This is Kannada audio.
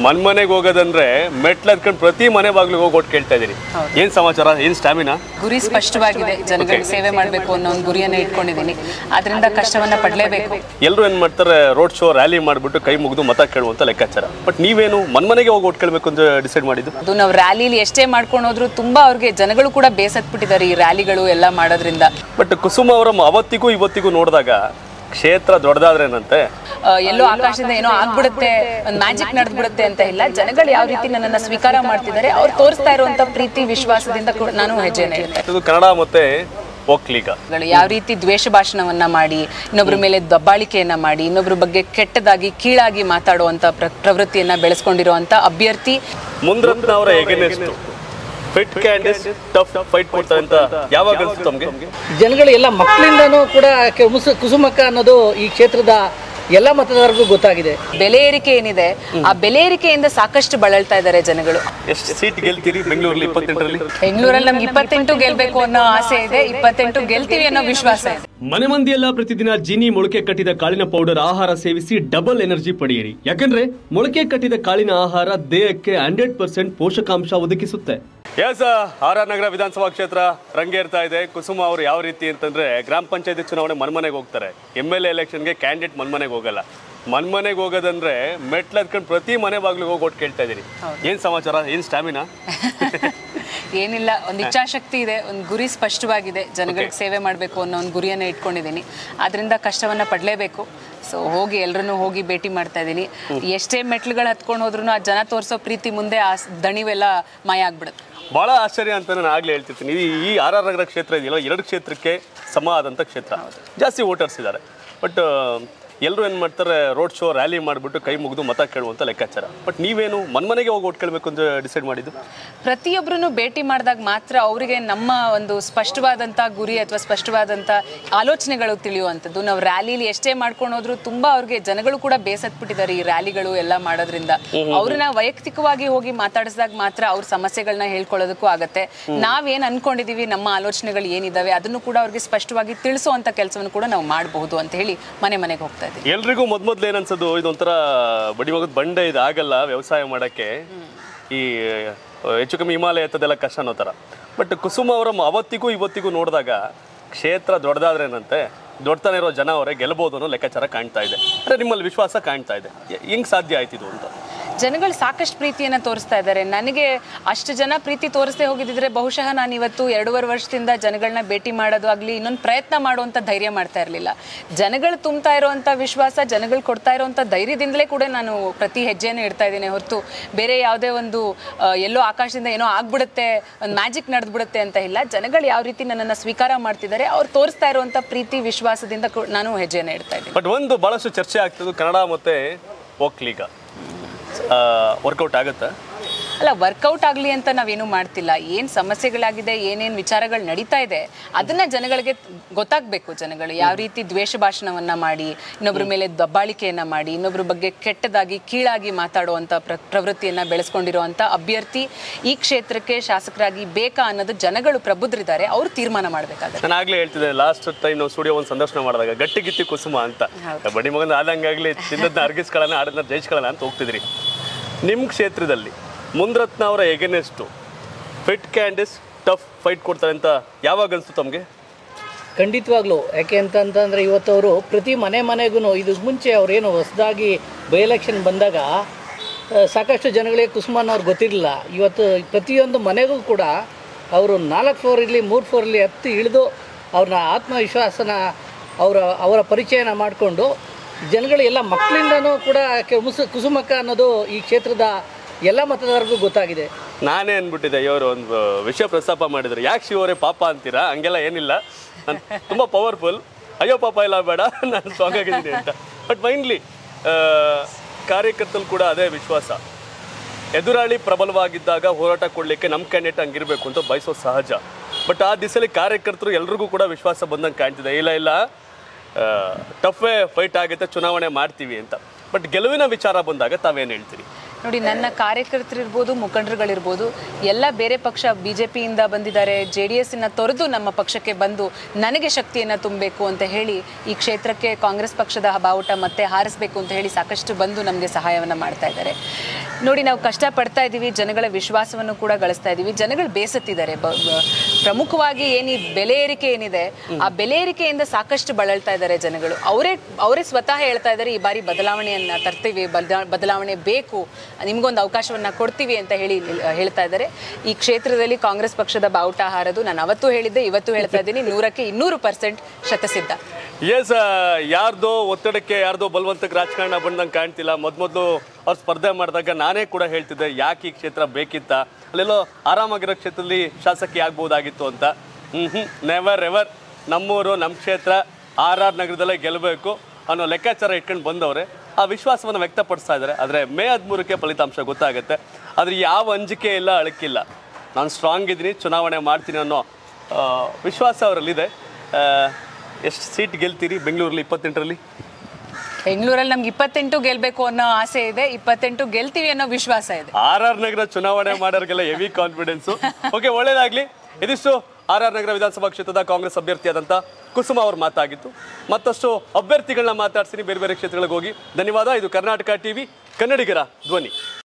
ಮನ್ಮನೆಗೆ ಹೋಗೋದಂದ್ರೆ ಮೆಟ್ಲು ಹತ್ಕೊಂಡು ಪ್ರತಿ ಮನೆ ಬಾಗ್ಲಿಗೆ ಹೋಗಿ ಓಟ್ ಕೇಳ್ತಾ ಇದೀನಿ ಏನ್ ಸಮಾಚಾರ ಏನ್ ಸ್ಟಾಮಿನಾ ಗುರಿ ಸ್ಪಷ್ಟವಾಗಿದೆ ಜನಗಳಿಗೆ ಸೇವೆ ಮಾಡಬೇಕು ಅನ್ನೋ ಒಂದು ಗುರಿಯನ್ನ ಇಟ್ಕೊಂಡಿದ್ದೀನಿ ಅದರಿಂದ ಕಷ್ಟವನ್ನ ಪಡಲೇಬೇಕು ಎಲ್ಲರೂ ಏನ್ ಮಾಡ್ತಾರೆ ರೋಡ್ ಶೋ ರ್ಯಾಲಿ ಮಾಡ್ಬಿಟ್ಟು ಕೈ ಮುಗಿದು ಮತ ಕೇಳುವಂತ ಲೆಕ್ಕಾಚಾರ ಬಟ್ ನೀವೇನು ಮನ್ಮನೆಗೆ ಹೋಗಿ ಓಟ್ ಕೇಳಬೇಕು ಅಂತ ಡಿಸೈಡ್ ಮಾಡಿದ್ದು ಅದು ನಾವು ರ್ಯಾಲಿಲಿ ಎಷ್ಟೇ ಮಾಡ್ಕೊಂಡು ಹೋದ್ರು ತುಂಬಾ ಅವ್ರಿಗೆ ಜನಗಳು ಕೂಡ ಬೇಸತ್ಬಿಟ್ಟಿದ್ದಾರೆ ಈ ರ್ಯಾಲಿಗಳು ಎಲ್ಲ ಮಾಡೋದ್ರಿಂದ ಬಟ್ ಕುಸುಮ ಅವರ ಅವತ್ತಿಗೂ ಇವತ್ತಿಗೂ ನೋಡಿದಾಗ ಕ್ಷೇತ್ರ ದೊಡ್ಡದಾದ್ರೇನಂತೆ ಆ, ಎಲ್ಲೋ ಆಕಾಶದಿಂದ ಏನೋ ಆಗ್ಬಿಡುತ್ತೆ ಒಂದು ಮ್ಯಾಜಿಕ್ ನಡೆದ್ಬಿಡುತ್ತೆ ಅಂತ ಇಲ್ಲ ಜನಗಳು ಯಾವ ರೀತಿ ನನ್ನನ್ನ ಸ್ವೀಕಾರ ಮಾಡ್ತಿದ್ದಾರೆ ಅವ್ರು ತೋರಿಸ್ತಾ ಇರುವಂತ ಪ್ರೀತಿ ವಿಶ್ವಾಸದಿಂದ ಕೂಡ ನಾನು ಹೆಜ್ಜೆನ ಇಡ್ತೇನೆ ಇದು ಕನ್ನಡ ಮತ್ತೆ ಒಕ್ಲಿಗ ಯಾವ ರೀತಿ ದ್ವೇಷ ಭಾಷಣವನ್ನ ಮಾಡಿ ಇನ್ನೊಬ್ರ ಮೇಲೆ ದಬ್ಬಾಳಿಕೆಯನ್ನ ಮಾಡಿ ಇನ್ನೊಬ್ರ ಬಗ್ಗೆ ಕೆಟ್ಟದಾಗಿ ಕೀಳಾಗಿ ಮಾತಾಡುವಂತ ಪ್ರ- ಪ್ರವೃತ್ತಿಯನ್ನ ಬೆಳೆಸ್ಕೊಂಡಿರುವಂತ ಅಭ್ಯರ್ಥಿ ಮುಂದ್ರತ್ನ ಅವರ against fit candidates tough fight ಕೊಡ್ತಾರೆ ಅಂತ ಯಾವಾಗ ಅನ್ಸುತ್ತೆ ತಮ್ಗೆ ಜನಗಳು ಎಲ್ಲ ಮಕ್ಕಳಿಂದನೂ ಕೂಡ ಕೆ- ಮುಸು ಕುಸುಮಕ್ಕ ಅನ್ನೋದು ಈ ಕ್ಷೇತ್ರದ ಎಲ್ಲ ಮತದಾರರಿಗೂ ಗೊತ್ತಾಗಿದೆ ಬೆಲೆ ಏರಿಕೆ ಏನಿದೆ ಆ ಬೆಲೆ ಏರಿಕೆಯಿಂದ ಸಾಕಷ್ಟು ಬಳಲ್ತಾ ಇದ್ದಾರೆ ಜನಗಳು ಎಷ್ಟು ಸೀಟ್ ಗೆಲ್ತೀರಿ ಬೆಂಗಳೂರಲ್ಲಿ ಇಪ್ಪತ್ತೆಂಟರಲ್ಲಿ ಬೆಂಗಳೂರಲ್ಲಿ ನಮ್ಗೆ ಇಪ್ಪತ್ತೆಂಟು ಗೆಲ್ಬೇಕು ಅನ್ನೋ ಆಸೆ ಇದೆ ಇಪ್ಪತ್ತೆಂಟು ಗೆಲ್ತೀವಿ ಅನ್ನೋ ವಿಶ್ವಾಸ ಇದೆ ಮನೆ ಮಂದಿಯೆಲ್ಲ ಪ್ರತಿದಿನ ಜಿನಿ ಮೊಳಕೆ ಕಟ್ಟಿದ ಕಾಳಿನ ಪೌಡರ್ ಆಹಾರ ಸೇವಿಸಿ ಡಬಲ್ ಎನರ್ಜಿ ಪಡೆಯಿರಿ ಯಾಕಂದ್ರೆ ಮೊಳಕೆ ಕಟ್ಟಿದ ಕಾಳಿನ ಆಹಾರ ದೇಹಕ್ಕೆ ಹಂಡ್ರೆಡ್ ಪರ್ಸೆಂಟ್ ಪೋಷಕಾಂಶ ಒದಗಿಸುತ್ತೆ ಎಸ್ ಆರ್ ಆರ್ ನಗರ ವಿಧಾನಸಭಾ ಕ್ಷೇತ್ರ ರಂಗೇರ್ತಾ ಇದೆ ಕುಸುಮ ಅವರು ಯಾವ ರೀತಿ ಅಂತಂದ್ರೆ ಗ್ರಾಮ ಪಂಚಾಯತಿ ಚುನಾವಣೆ ಮನ್ಮನೆಗೆ ಹೋಗ್ತಾರೆ ಎಮ್ ಎಲ್ ಎ ಎಲೆಕ್ಷನ್ಗೆ ಕ್ಯಾಂಡಿಡೇಟ್ ಮನ್ಮನೆಗೆ ಹೋಗಲ್ಲ ಮನ್ಮನೆಗೆ ಹೋಗೋದಂದ್ರೆ ಮೆಟ್ಲು ಹತ್ಕೊಂಡು ಪ್ರತಿ ಮನೆ ಬಾಗ್ಲಿಗೆ ಹೋಗಿ ಓಟ್ ಕೇಳ್ತಾ ಇದೀನಿ ಏನ್ ಸಮಾಚಾರ ಏನ್ ಸ್ಟಾಮಿನಾ ಏನಿಲ್ಲ ಒಂದು ಇಚ್ಛಾಶಕ್ತಿ ಇದೆ ಒಂದು ಗುರಿ ಸ್ಪಷ್ಟವಾಗಿದೆ ಜನಗಳಿಗೆ ಸೇವೆ ಮಾಡಬೇಕು ಅನ್ನೋ ಒಂದು ಗುರಿಯನ್ನ ಇಟ್ಕೊಂಡಿದ್ದೀನಿ ಅದರಿಂದ ಕಷ್ಟವನ್ನ ಪಡಲೇಬೇಕು ಸೊ ಹೋಗಿ ಎಲ್ಲರನ್ನೂ ಹೋಗಿ ಭೇಟಿ ಮಾಡ್ತಾ ಇದ್ದೀನಿ ಎಷ್ಟೇ ಮೆಟ್ಲುಗಳು ಹತ್ಕೊಂಡು ಹೋದ್ರೂ ಆ ಜನ ತೋರಿಸೋ ಪ್ರೀತಿ ಮುಂದೆ ಆ ಸ್- ದಣಿವೆಲ್ಲ ಮಾಯ ಆಗ್ಬಿಡುತ್ತೆ ಬಹಳ ಆಶ್ಚರ್ಯ ಅಂತ ನಾನು ಆಗ್ಲೇ ಹೇಳ್ತಿರ್ತೀನಿ ಈ- ಈ ಆರ್ ಆರ್ ನಗರ ಕ್ಷೇತ್ರ ಇದೆಯಲ್ಲ ಎರಡು ಕ್ಷೇತ್ರಕ್ಕೆ ಸಮ ಆದಂಥ ಕ್ಷೇತ್ರ ಜಾಸ್ತಿ ವೋಟರ್ಸ್ ಇದ್ದಾರೆ ಬಟ್ ಎಲ್ಲರೂ ಏನು ಮಾಡ್ತಾರೆ ರೋಡ್ ಶೋ ರ್ಯಾಲಿ ಮಾಡಿಬಿಟ್ಟು ಕೈ ಮುಗಿದು ಮತ ಕೇಳುವಂತ ಲೆಕ್ಕಾಚಾರ ಬಟ್ ನೀವೇನು ಮನ್ಮನೆಗೆ ಹೋಗಿ ಓಟ್ ಕೇಳಬೇಕು ಅಂತ ಡಿಸೈಡ್ ಮಾಡಿದ್ದು ಪ್ರತಿಯೊಬ್ಬರನ್ನು ಭೇಟಿ ಮಾಡಿದಾಗ ಮಾತ್ರ ಅವರಿಗೆ ನಮ್ಮ ಒಂದು ಸ್ಪಷ್ಟವಾದಂಥ ಗುರಿ ಅಥವಾ ಸ್ಪಷ್ಟವಾದಂಥ ಆಲೋಚನೆಗಳು ತಿಳಿಯುವಂಥದ್ದು ನಾವು ರ್ಯಾಲಿಲಿ ಎಷ್ಟೇ ಮಾಡ್ಕೊಂಡು ಹೋದ್ರು ತುಂಬಾ ಅವ್ರಿಗೆ ಜನಗಳು ಕೂಡ ಬೇಸತ್ಬಿಟ್ಟಿದ್ದಾರೆ ಈ ರ್ಯಾಲಿಗಳು ಎಲ್ಲ ಮಾಡೋದ್ರಿಂದ ಅವ್ರನ್ನ ವೈಯಕ್ತಿಕವಾಗಿ ಹೋಗಿ ಮಾತಾಡಿಸಿದಾಗ ಮಾತ್ರ ಅವ್ರ ಸಮಸ್ಯೆಗಳನ್ನ ಹೇಳ್ಕೊಳ್ಳೋದಕ್ಕೂ ಆಗತ್ತೆ ನಾವೇನ್ ಅನ್ಕೊಂಡಿದೀವಿ ನಮ್ಮ ಆಲೋಚನೆಗಳು ಏನಿದಾವೆ ಅದನ್ನು ಕೂಡ ಅವ್ರಿಗೆ ಸ್ಪಷ್ಟವಾಗಿ ತಿಳಿಸುವಂತ ಕೆಲಸವನ್ನು ಕೂಡ ನಾವು ಮಾಡಬಹುದು ಅಂತ ಹೇಳಿ ಮನೆ ಮನೆಗೆ ಹೋಗ್ತಾ ಇದ್ದೀವಿ ಎಲ್ರಿಗೂ ಮೊದ್ಮೊದ್ಲು ಏನು ಅನ್ಸೋದು ಇದೊಂಥರ ಬಡಿ ಮಗದ ಬಂಡೆ ಇದು ಆಗಲ್ಲ ವ್ಯವಸಾಯ ಮಾಡೋಕ್ಕೆ ಈ ಆ, ಹೆಚ್ಚು ಕಮ್ಮಿ ಹಿಮಾಲಯ ಎತ್ತದೆಲ್ಲ ಕಷ್ಟ ಅನ್ನೋ ಥರ ಬಟ್ ಕುಸುಮ ಅವರ ಅವತ್ತಿಗೂ ಇವತ್ತಿಗೂ ನೋಡಿದಾಗ ಕ್ಷೇತ್ರ ದೊಡ್ಡದಾದ್ರೇನಂತೆ ದೊಡ್ಡತನ ಇರೋ ಜನ ಅವರೇ ಗೆಲ್ಬೋದು ಅನ್ನೋ ಲೆಕ್ಕಾಚಾರ ಕಾಣ್ತಾ ಇದೆ ಅಂದರೆ ನಿಮ್ಮಲ್ಲಿ ವಿಶ್ವಾಸ ಕಾಣ್ತಾ ಇದೆ ಹೆಂಗೆ ಸಾಧ್ಯ ಆಯ್ತಿದು ಅಂತ ಜನಗಳು ಸಾಕಷ್ಟು ಪ್ರೀತಿಯನ್ನ ತೋರಿಸ್ತಾ ಇದ್ದಾರೆ ನನಗೆ ಅಷ್ಟು ಜನ ಪ್ರೀತಿ ತೋರಿಸದೆ ಹೋಗಿದ್ದಿದ್ರೆ ಬಹುಶಃ ನಾನು ಇವತ್ತು ಎರಡೂವರೆ ವರ್ಷದಿಂದ ಜನಗಳನ್ನ ಭೇಟಿ ಮಾಡೋದು ಆಗಲಿ ಇನ್ನೊಂದು ಪ್ರಯತ್ನ ಮಾಡುವಂಥ ಧೈರ್ಯ ಮಾಡ್ತಾ ಇರಲಿಲ್ಲ ಜನಗಳು ತುಂಬ್ತಾ ಇರುವಂಥ ವಿಶ್ವಾಸ ಜನಗಳು ಕೊಡ್ತಾ ಇರುವಂಥ ಧೈರ್ಯದಿಂದಲೇ ಕೂಡ ನಾನು ಪ್ರತಿ ಹೆಜ್ಜೆಯನ್ನು ಇಡ್ತಾ ಇದ್ದೇನೆ ಹೊರತು ಬೇರೆ ಯಾವುದೇ ಒಂದು ಆ, ಎಲ್ಲೋ ಆಕಾಶದಿಂದ ಏನೋ ಆಗ್ಬಿಡುತ್ತೆ ಒಂದು ಮ್ಯಾಜಿಕ್ ನಡೆದ್ಬಿಡುತ್ತೆ ಅಂತ ಇಲ್ಲ ಜನಗಳು ಯಾವ ರೀತಿ ನನ್ನನ್ನು ಸ್ವೀಕಾರ ಮಾಡ್ತಿದ್ದಾರೆ ಅವ್ರು ತೋರಿಸ್ತಾ ಇರುವಂಥ ಪ್ರೀತಿ ವಿಶ್ವಾಸದಿಂದ ಕೂ- ನಾನು ಹೆಜ್ಜೆಯನ್ನು ಇಡ್ತಾ ಇದ್ದೀನಿ ಬಟ್ ಒಂದು ಭಾಳಷ್ಟು ಚರ್ಚೆ ಆಗ್ತದೆ ಕನ್ನಡ ಮತ್ತು ಒಕ್ಲಿಗ ವರ್ಕೌಟ್ ಆಗುತ್ತಾ ಅಲ್ಲ ವರ್ಕೌಟ್ ಆಗಲಿ ಅಂತ ನಾವೇನು ಮಾಡ್ತಿಲ್ಲ ಏನು ಸಮಸ್ಯೆಗಳಾಗಿದೆ ಏನೇನು ವಿಚಾರಗಳು ನಡೀತಾ ಇದೆ ಅದನ್ನ ಜನಗಳಿಗೆ ಗೊತ್ತಾಗಬೇಕು ಜನಗಳು ಯಾವ ರೀತಿ ದ್ವೇಷ ಭಾಷಣವನ್ನ ಮಾಡಿ ಇನ್ನೊಬ್ರ ಮೇಲೆ ದಬ್ಬಾಳಿಕೆಯನ್ನ ಮಾಡಿ ಇನ್ನೊಬ್ರ ಬಗ್ಗೆ ಕೆಟ್ಟದಾಗಿ ಕೀಳಾಗಿ ಮಾತಾಡುವಂಥ ಪ್ರ ಪ್ರವೃತ್ತಿಯನ್ನ ಬೆಳೆಸ್ಕೊಂಡಿರುವಂಥ ಅಭ್ಯರ್ಥಿ ಈ ಕ್ಷೇತ್ರಕ್ಕೆ ಶಾಸಕರಾಗಿ ಬೇಕಾ ಅನ್ನೋದು ಜನಗಳು ಪ್ರಬುದ್ಧರಿದ್ದಾರೆ ಅವರು ತೀರ್ಮಾನ ಮಾಡಬೇಕಾಗುತ್ತೆ ನಾನು ಆಗ್ಲೇ ಹೇಳ್ತಿದ್ದೆ ಲಾಸ್ಟ್ ಟೈಮ್ ನಾವು ಸ್ಟುಡಿಯೋ ಒಂದು ಸಂದರ್ಶನ ಮಾಡಿದಾಗ ಗಟ್ಟಿ ಗಿತ್ತಿ ಕುಸುಮ ಅಂತ ಬಡಿ ಮಗನ ಆದಂಗಾಗ್ಲಿ ತಿನ್ನದನ್ನ ಅರ್ಗಿಸ್ಕೊಳ್ಳೋಣ ಆಡೋದನ್ನ ಜಯಿಸ್ಕೊಳ್ಳೋಣ ಅಂತ ಹೋಗ್ತಿದ್ರಿ ನಿಮ್ಮ ಕ್ಷೇತ್ರದಲ್ಲಿ ಮುಂದ್ರತ್ನ ಅವರ against fit candidates tough fight ಕೊಡ್ತಾರೆ ಅಂತ ಯಾವಾಗ ಅನ್ಸ್ತು ತಮಗೆ ಖಂಡಿತವಾಗ್ಲೂ ಯಾಕೆ ಅಂತಂತಂದರೆ ಇವತ್ತು ಅವರು ಪ್ರತಿ ಮನೆ ಮನೆಗೂ ಇದು ಮುಂಚೆ ಅವರೇನು ಹೊಸದಾಗಿ ಬೈ ಎಲೆಕ್ಷನ್ ಬಂದಾಗ ಆ, ಸಾಕಷ್ಟು ಜನಗಳಿಗೆ ಕುಸುಮನ್ ಅವ್ರು ಗೊತ್ತಿರಲಿಲ್ಲ ಇವತ್ತು ಪ್ರತಿಯೊಂದು ಮನೆಗೂ ಕೂಡ ಅವರು ನಾಲ್ಕು ಫ್ಲೋರ್ ಇರಲಿ ಮೂರು ಫ್ಲೋರ್ ಇರಲಿ ಹತ್ತು ಇಳಿದು ಅವ್ರನ್ನ ಆತ್ಮವಿಶ್ವಾಸನ ಅವರ ಅವರ ಪರಿಚಯನ ಮಾಡಿಕೊಂಡು ಜನಗಳು ಎಲ್ಲ ಮಕ್ಕಳಿಂದನೂ ಕೂಡ ಕೆ- ಮುಸು ಕುಸುಮಕ್ಕ ಅನ್ನೋದು ಈ ಕ್ಷೇತ್ರದ ಎಲ್ಲ ಮತದಾರರಿಗೂ ಗೊತ್ತಾಗಿದೆ ನಾನೇ ಅಂದ್ಬಿಟ್ಟಿದ್ದೆ ಇವರು ಒಂದು ವಿಷಯ ಪ್ರಸ್ತಾಪ ಮಾಡಿದ್ರು ಯಾಕೆ ಶಿವರೇ ಪಾಪ ಅಂತೀರಾ ಹಂಗೆಲ್ಲ ಏನಿಲ್ಲ ನಾನು ತುಂಬ ಪವರ್ಫುಲ್ ಅಯ್ಯೋ ಪಾಪ ಇಲ್ಲ ಬೇಡ ನಾನು ಸ್ಟ್ರಾಂಗ್ ಆಗಿದ್ದೀನಿ ಅಂತ ಬಟ್ ಮೈನ್ಲಿ ಕಾರ್ಯಕರ್ತರು ಕೂಡ ಅದೇ ವಿಶ್ವಾಸ ಎದುರಾಳಿ ಪ್ರಬಲವಾಗಿದ್ದಾಗ ಹೋರಾಟ ಕೊಡಲಿಕ್ಕೆ ನಮ್ಮ ಕ್ಯಾಂಡಿಡೇಟ್ ಹಂಗಿರ್ಬೇಕು ಅಂತ ಬಯಸೋದು ಸಹಜ ಬಟ್ ಆ ದಿಸೆಯಲ್ಲಿ ಕಾರ್ಯಕರ್ತರು ಎಲ್ರಿಗೂ ಕೂಡ ವಿಶ್ವಾಸ ಬಂದಂಗೆ ಕಾಣ್ತಿದೆ ಇಲ್ಲ ಇಲ್ಲ ಟಫೇ ಫೈಟ್ ಆಗುತ್ತೆ ಚುನಾವಣೆ ಮಾಡ್ತೀವಿ ಅಂತ ಬಟ್ ಗೆಲುವಿನ ವಿಚಾರ ಬಂದಾಗ ತಾವೇನು ಹೇಳ್ತೀರಿ ನೋಡಿ ನನ್ನ ಕಾರ್ಯಕರ್ತರಿರ್ಬೋದು ಮುಖಂಡರುಗಳಿರ್ಬೋದು ಎಲ್ಲ ಬೇರೆ ಪಕ್ಷ ಬಿ ಜೆ ಪಿಯಿಂದ ಬಂದಿದ್ದಾರೆ ಜೆ ಡಿ ಎಸ್ಸಿನ ತೊರೆದು ನಮ್ಮ ಪಕ್ಷಕ್ಕೆ ಬಂದು ನನಗೆ ಶಕ್ತಿಯನ್ನು ತುಂಬಬೇಕು ಅಂತ ಹೇಳಿ ಈ ಕ್ಷೇತ್ರಕ್ಕೆ ಕಾಂಗ್ರೆಸ್ ಪಕ್ಷದ ಬಾವುಟ ಮತ್ತೆ ಹಾರಿಸಬೇಕು ಅಂತ ಹೇಳಿ ಸಾಕಷ್ಟು ಬಂದು ನಮಗೆ ಸಹಾಯವನ್ನು ಮಾಡ್ತಾ ಇದ್ದಾರೆ ನೋಡಿ ನಾವು ಕಷ್ಟಪಡ್ತಾ ಇದ್ದೀವಿ ಜನಗಳ ವಿಶ್ವಾಸವನ್ನು ಕೂಡ ಗಳಿಸ್ತಾ ಇದ್ದೀವಿ ಜನಗಳು ಬೇಸತ್ತಿದ್ದಾರೆ ಬ- ಬ- ಪ್ರಮುಖವಾಗಿ ಏನು ಈ ಬೆಲೆ ಏರಿಕೆ ಏನಿದೆ ಆ ಬೆಲೆ ಏರಿಕೆಯಿಂದ ಸಾಕಷ್ಟು ಬಳಲ್ತಾ ಇದ್ದಾರೆ ಜನಗಳು ಅವರೇ ಅವರೇ ಸ್ವತಃ ಹೇಳ್ತಾ ಇದ್ದಾರೆ ಈ ಬಾರಿ ಬದಲಾವಣೆಯನ್ನ ತರ್ತೀವಿ ಬದಲಾ- ಬದಲಾವಣೆ ಬೇಕು ನಿಮ್ಗೊಂದು ಅವಕಾಶವನ್ನ ಕೊಡ್ತೀವಿ ಅಂತ ಹೇಳಿ ಹೇಳ್ತಾ ಇದ್ದಾರೆ ಈ ಕ್ಷೇತ್ರದಲ್ಲಿ ಕಾಂಗ್ರೆಸ್ ಪಕ್ಷದ ಬಾವುಟ ಹಾರದು ನಾನು ಅವತ್ತು ಹೇಳಿದ್ದೆ ಇವತ್ತು ಹೇಳ್ತಾ ಇದ್ದೀನಿ ನೂರಕ್ಕೆ ಇನ್ನೂರು ಪರ್ಸೆಂಟ್ ಶತಸಿದ್ಧ ಎಸ್ ಯಾರ್ದೋ ಒತ್ತಡಕ್ಕೆ ಯಾರ್ದೋ ಬಲವಂತಕ್ಕೆ ರಾಜಕಾರಣ ಬಂದಂಗೆ ಕಾಣ್ತಿಲ್ಲ ಮೊದಲು ಅವ್ರು ಸ್ಪರ್ಧೆ ಮಾಡಿದಾಗ ನಾನೇ ಕೂಡ ಹೇಳ್ತಿದ್ದೆ ಯಾಕೆ ಈ ಕ್ಷೇತ್ರ ಬೇಕಿತ್ತ ಅಲ್ಲೆಲ್ಲೋ ಆರಾಮಾಗಿರೋ ಕ್ಷೇತ್ರದಲ್ಲಿ ಶಾಸಕಿ ಆಗ್ಬೋದಾಗಿತ್ತು ಅಂತ ಹ್ಞೂ ಹ್ಞೂ ನೆವರ್ ಎವರ್ ನಮ್ಮೂರು ನಮ್ಮ ಕ್ಷೇತ್ರ ಆರ್ ಆರ್ ನಗರದಲ್ಲೇ ಗೆಲ್ಲಬೇಕು ಅನ್ನೋ ಲೆಕ್ಕಾಚಾರ ಇಟ್ಕೊಂಡು ಬಂದವ್ರೆ ಆ ವಿಶ್ವಾಸವನ್ನು ವ್ಯಕ್ತಪಡಿಸ್ತಾ ಇದ್ದಾರೆ ಆದರೆ ಮೇ ಹದಿಮೂರಕ್ಕೆ ಫಲಿತಾಂಶ ಗೊತ್ತಾಗುತ್ತೆ ಆದರೆ ಯಾವ ಅಂಜಿಕೆ ಇಲ್ಲ ಅಳಕಿಲ್ಲ ನಾನು ಸ್ಟ್ರಾಂಗ್ ಇದ್ದೀನಿ ಚುನಾವಣೆ ಮಾಡ್ತೀನಿ ಅನ್ನೋ ಆ, ವಿಶ್ವಾಸ ಅವರಲ್ಲಿದೆ ಎಷ್ಟು ಸೀಟ್ ಗೆಲ್ತೀರಿ ಬೆಂಗಳೂರಲ್ಲಿ ಇಪ್ಪತ್ತೆಂಟರಲ್ಲಿ ಬೆಂಗಳೂರಲ್ಲಿ ನಮ್ಗೆ ಇಪ್ಪತ್ತೆಂಟು ಗೆಲ್ಬೇಕು ಅನ್ನೋ ಆಸೆ ಇದೆ ಇಪ್ಪತ್ತೆಂಟು ಗೆಲ್ತೀವಿ ಅನ್ನೋ ವಿಶ್ವಾಸ ಇದೆ ಆರ್ ಆರ್ ನಗರ ಚುನಾವಣೆ ಮಾಡೋರಿಗೆಲ್ಲ ಹೆವಿ ಕಾನ್ಫಿಡೆನ್ಸು ಓಕೆ ಒಳ್ಳೇದಾಗ್ಲಿ ಇದಿಷ್ಟು ಆರ್ ಆರ್ ನಗರ ವಿಧಾನಸಭಾ ಕ್ಷೇತ್ರದ ಕಾಂಗ್ರೆಸ್ ಅಭ್ಯರ್ಥಿಯಾದಂಥ ಕುಸುಮ ಅವ್ರ ಮಾತಾಗಿತ್ತು ಮತ್ತಷ್ಟು ಅಭ್ಯರ್ಥಿಗಳನ್ನ ಮಾತಾಡ್ತೀನಿ ಬೇರೆ ಬೇರೆ ಕ್ಷೇತ್ರಗಳಿಗೆ ಹೋಗಿ ಧನ್ಯವಾದ ಇದು ಕರ್ನಾಟಕ ಟಿವಿ ಕನ್ನಡಿಗರ ಧ್ವನಿ